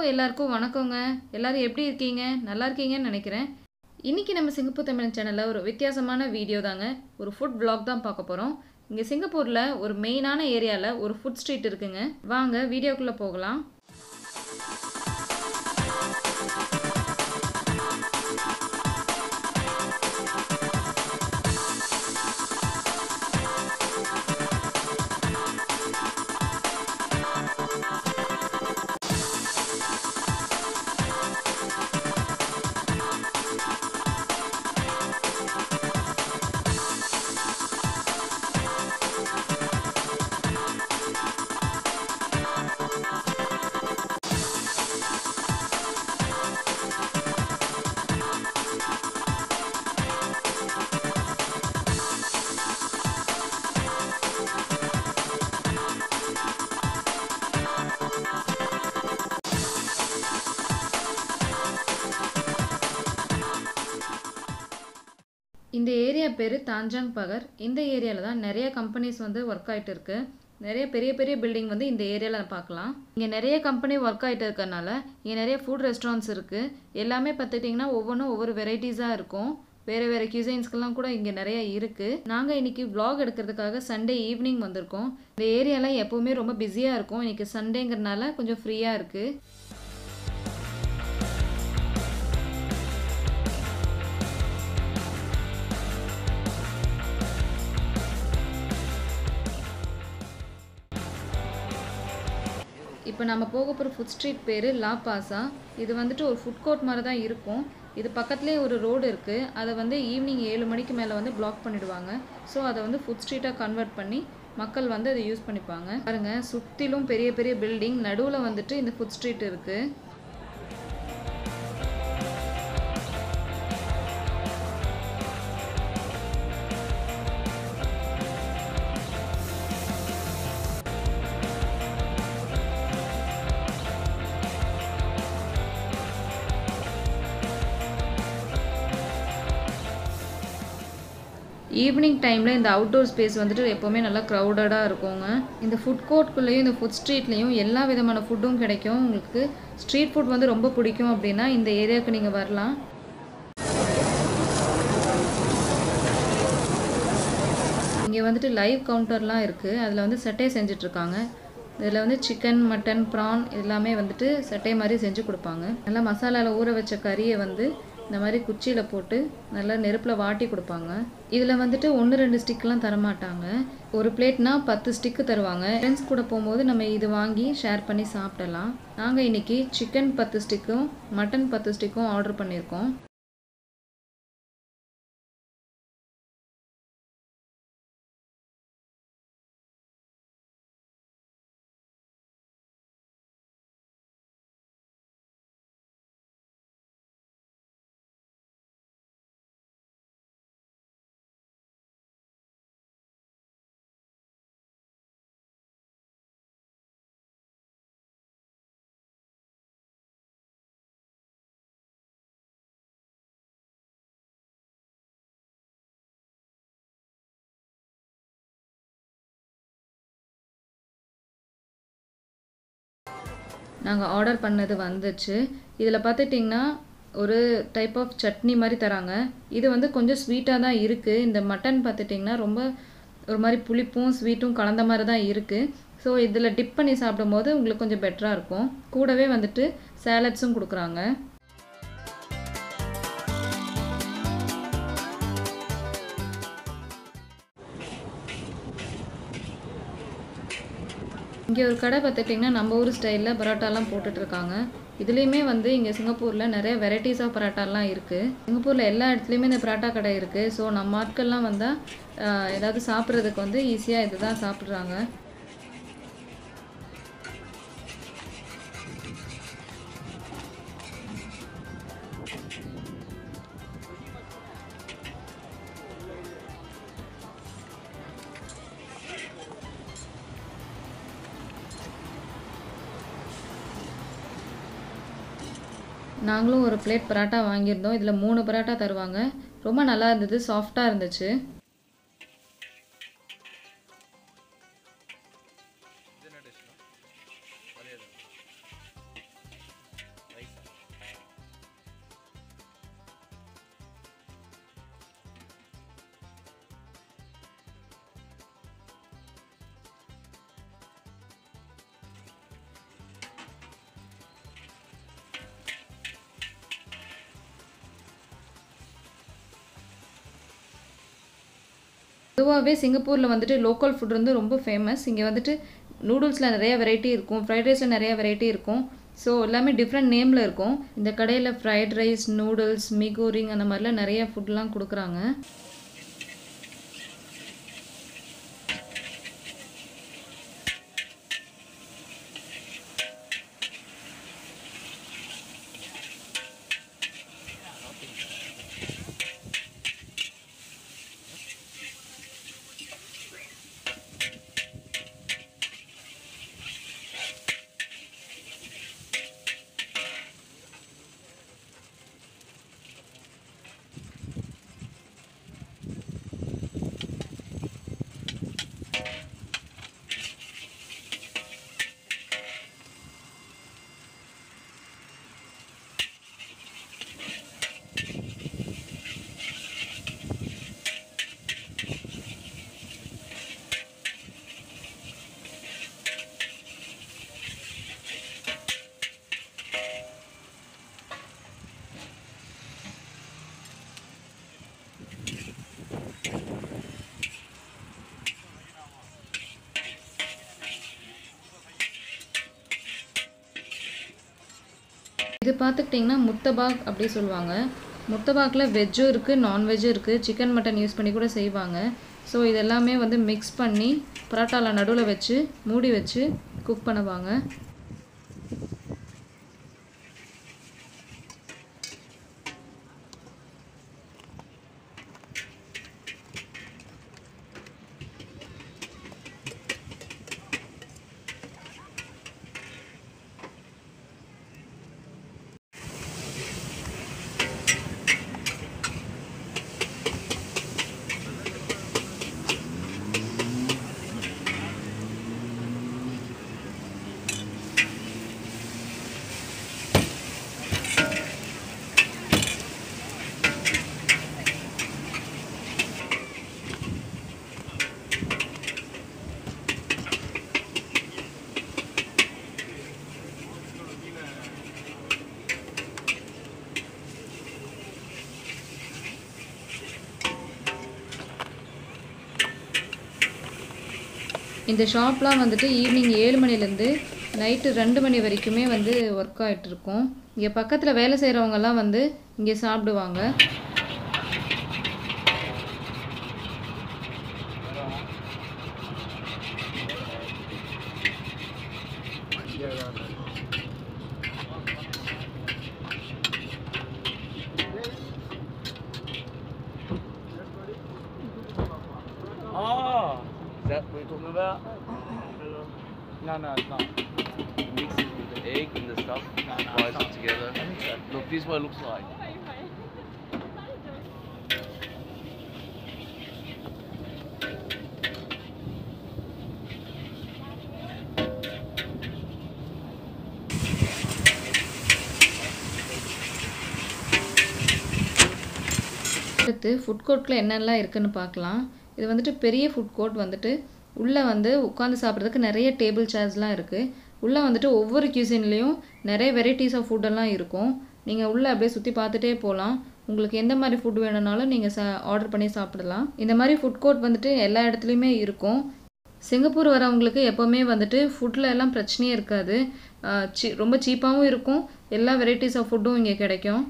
எல்லாருக்கும் வணக்கங்க எல்லாரும் எப்படி இருக்கீங்க நல்லா இருக்கீங்கன்னு நினைக்கிறேன் இன்றைக்கி நம்ம சிங்கப்பூர் தமிழ் சேனலில் ஒரு வித்தியாசமான வீடியோ தாங்க ஒரு ஃபுட் vlog தான் பார்க்க போகிறோம் இங்கே சிங்கப்பூரில் ஒரு மெயினான ஏரியாவில் ஒரு ஃபுட் ஸ்ட்ரீட் இருக்குங்க வாங்க வீடியோக்குள்ளே போகலாம் இந்த ஏரியா பேர் தாஞ்சாங் பகர் இந்த ஏரியாவில் தான் நிறைய கம்பெனிஸ் வந்து ஒர்க் ஆகிட்டு இருக்கு நிறைய பெரிய பெரிய பில்டிங் வந்து இந்த ஏரியாவில் பார்க்கலாம் இங்கே நிறைய கம்பெனி ஒர்க் ஆகிட்டு இருக்கறனால இங்கே நிறைய ஃபுட் ரெஸ்டாரண்ட்ஸ் இருக்குது எல்லாமே பார்த்துட்டிங்கன்னா ஒவ்வொன்றும் ஒவ்வொரு வெரைட்டிஸாக இருக்கும் வேறு வேறு கியூசைன்ஸ்க்கெல்லாம் கூட இங்கே நிறைய இருக்குது நாங்கள் இன்றைக்கி vlog எடுக்கிறதுக்காக சண்டே ஈவினிங் வந்திருக்கோம் இந்த ஏரியாலாம் எப்போவுமே ரொம்ப பிஸியாக இருக்கும் இன்றைக்கி சண்டேங்கிறனால கொஞ்சம் ஃப்ரீயாக இருக்குது இப்போ நம்ம போக போகிற ஃபுட் ஸ்ட்ரீட் பேர் லா பாசா இது வந்துட்டு ஒரு ஃபுட் கோர்ட் மாதிரி தான் இருக்கும் இது பக்கத்துலேயே ஒரு ரோடு இருக்குது அதை வந்து ஈவினிங் ஏழு மணிக்கு மேலே வந்து பிளாக் பண்ணிடுவாங்க ஸோ அதை வந்து ஃபுட் ஸ்ட்ரீட்டாக கன்வெர்ட் பண்ணி மக்கள் வந்து அதை யூஸ் பண்ணிப்பாங்க பாருங்க சுற்றிலும் பெரிய பெரிய பில்டிங் நடுவில் வந்துட்டு இந்த ஃபுட் ஸ்ட்ரீட் இருக்குது ஈவினிங் டைமில் இந்த அவுட்டோர் ஸ்பேஸ் வந்துட்டு எப்போவுமே நல்லா க்ரௌடடாக இருக்குங்க இந்த ஃபுட் கோர்ட்குள்ளேயும் இந்த ஃபுட் ஸ்ட்ரீட்லேயும் எல்லா விதமான ஃபுட்டும் கிடைக்கும் உங்களுக்கு ஸ்ட்ரீட் ஃபுட் வந்து ரொம்ப பிடிக்கும் அப்படின்னா இந்த ஏரியாவுக்கு நீங்கள் வரலாம் இங்கே வந்துட்டு லைவ் கவுண்டர்லாம் இருக்குது அதில் வந்து சட்டை செஞ்சிட்ருக்காங்க இதில் வந்து சிக்கன் மட்டன் ப்ரான் எல்லாமே வந்துட்டு சட்டை மாதிரி செஞ்சு கொடுப்பாங்க நல்லா மசாலாவில் ஊற வச்ச கறியை வந்து இந்த மாதிரி குச்சியில் போட்டு நல்லா நெருப்பில் வாட்டி கொடுப்பாங்க இதில் வந்துட்டு ஒன்று ரெண்டு ஸ்டிக்லாம் தரமாட்டாங்க ஒரு பிளேட்னா பத்து ஸ்டிக்கு தருவாங்க ஃப்ரெண்ட்ஸ் கூட போகும்போது நம்ம இது வாங்கி ஷேர் பண்ணி சாப்பிடலாம் நாங்கள் இன்றைக்கி சிக்கன் பத்து ஸ்டிக்கும் மட்டன் பத்து ஸ்டிக்கும் ஆர்டர் பண்ணியிருக்கோம் நாங்கள் ஆர்டர் பண்ணது வந்துச்சு இதில் பார்த்துட்டிங்கன்னா ஒரு டைப் ஆஃப் சட்னி மாதிரி தராங்க இது வந்து கொஞ்சம் ஸ்வீட்டாக தான் இருக்குது இந்த மட்டன் பார்த்துட்டிங்கன்னா ரொம்ப ஒரு மாதிரி புளிப்பும் ஸ்வீட்டும் கலந்த மாதிரி தான் இருக்குது ஸோ இதில் டிப் பண்ணி சாப்பிடும்போது உங்களுக்கு கொஞ்சம் பெட்டராக இருக்கும் கூடவே வந்துட்டு சேலட்ஸும் கொடுக்குறாங்க இங்கே ஒரு கடை பார்த்துட்டிங்கன்னா நம்ம ஊர் ஸ்டைலில் பரோட்டாலாம் போட்டுட்ருக்காங்க இதுலேயுமே வந்து இங்கே சிங்கப்பூரில் நிறைய வெரைட்டிஸ் ஆஃப் பரோட்டாலாம் இருக்குது சிங்கப்பூரில் எல்லா இடத்துலையுமே இந்த பரோட்டா கடை இருக்குது ஸோ நம்ம ஆட்கள்லாம் வந்தால் ஏதாவது சாப்பிட்றதுக்கு வந்து ஈஸியாக இது தான் சாப்பிட்றாங்க நாங்களும் ஒரு பிளேட் பரோட்டா வாங்கியிருந்தோம் இதில் மூணு பரோட்டா தருவாங்க ரொம்ப நல்லா இருந்தது சாஃப்டாக இருந்துச்சு பொதுவாகவே சிங்கப்பூரில் வந்துட்டு லோக்கல் ஃபுட் வந்து ரொம்ப ஃபேமஸ் இங்கே வந்துட்டு நூடுல்ஸில் நிறைய வெரைட்டி இருக்கும் ஃப்ரைட் ரைஸில் நிறைய வெரைட்டி இருக்கும் ஸோ எல்லாமே டிஃப்ரெண்ட் நேமில் இருக்கும் இந்த கடையில் ஃப்ரைட் ரைஸ் நூடுல்ஸ் மிகோரிங் அந்த மாதிரிலாம் நிறைய ஃபுட்லாம் கொடுக்குறாங்க இது பார்த்துக்கிட்டிங்கன்னா முத்தபாக் அப்படி சொல்லுவாங்க முத்தபாக்கில் வெஜ்ஜும் இருக்குது நான்வெஜ்ஜும் இருக்குது சிக்கன் மட்டன் யூஸ் பண்ணி கூட செய்வாங்க ஸோ இது எல்லாமே வந்து மிக்ஸ் பண்ணி பரோட்டாவில் நடுவில் வச்சு மூடி வச்சு குக் பண்ணுவாங்க இந்த ஷாப்லாம் வந்துட்டு ஈவினிங் ஏழு மணிலேருந்து நைட்டு ரெண்டு மணி வரைக்குமே வந்து ஒர்க் ஆகிட்டு இருக்கும் இங்கே பக்கத்தில் வேலை செய்கிறவங்கலாம் வந்து இங்கே சாப்பிடுவாங்க Oh, is that what you're talking about? No, no, it's not. Mix it with the egg and the stuff, fries it together. Look, this is what it looks like. அடுத்து ஃபுட் கோர்ட்டில் என்னெல்லாம் இருக்குன்னு பார்க்கலாம் இது வந்துட்டு பெரிய ஃபுட் கோர்ட் வந்துட்டு உள்ளே வந்து உட்காந்து சாப்பிட்றதுக்கு நிறைய டேபிள் சேர்ஸ்லாம் இருக்குது உள்ளே வந்துட்டு ஒவ்வொரு கியூசின்லேயும் நிறைய வெரைட்டிஸ் ஆஃப் ஃபுட்டெல்லாம் இருக்கும் நீங்கள் உள்ளே அப்படியே சுற்றி பார்த்துட்டே போகலாம் உங்களுக்கு எந்த மாதிரி ஃபுட் வேணும்னாலும் நீங்கள் ச ஆர்டர் பண்ணி சாப்பிடலாம் இந்த மாதிரி ஃபுட் கோர்ட் வந்துட்டு எல்லா இடத்துலையுமே இருக்கும் சிங்கப்பூர் வரவங்களுக்கு எப்போவுமே வந்துட்டு ஃபுட்டில் எல்லாம் பிரச்சனையே இருக்காது ஆஹ் சீ ரொம்ப சீப்பாகவும் இருக்கும் எல்லா வெரைட்டிஸ் ஆஃப் ஃபுட்டும் இங்கே கிடைக்கும்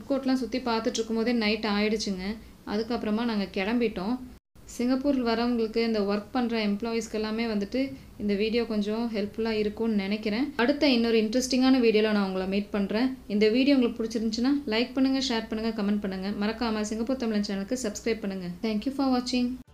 ஃபுட் கோர்ட்லாம் சுற்றி பார்த்துட்டு இருக்கும்போதே நைட் ஆயிடுச்சுங்க அதுக்கப்புறமா நாங்கள் கிளம்பிட்டோம் சிங்கப்பூர் வரவங்களுக்கு இந்த ஒர்க் பண்ணுற எம்ப்ளாயீஸ்க்கு எல்லாமே வந்துட்டு இந்த வீடியோ கொஞ்சம் ஹெல்ப்ஃபுல்லாக இருக்கும்னு நினைக்கிறேன் அடுத்த இன்னொரு இன்ட்ரெஸ்டிங்கான வீடியோவில் நான் உங்களை மீட் பண்ணுறேன் இந்த வீடியோ உங்களுக்கு பிடிச்சிருந்துச்சுன்னா லைக் பண்ணுங்கள் ஷேர் பண்ணுங்கள் கமெண்ட் பண்ணுங்கள் மறக்காமல் சிங்கப்பூர் தமிழன் சேனலுக்கு சப்ஸ்கிரைப் பண்ணுங்கள் தேங்க்யூ ஃபார் வாட்சிங்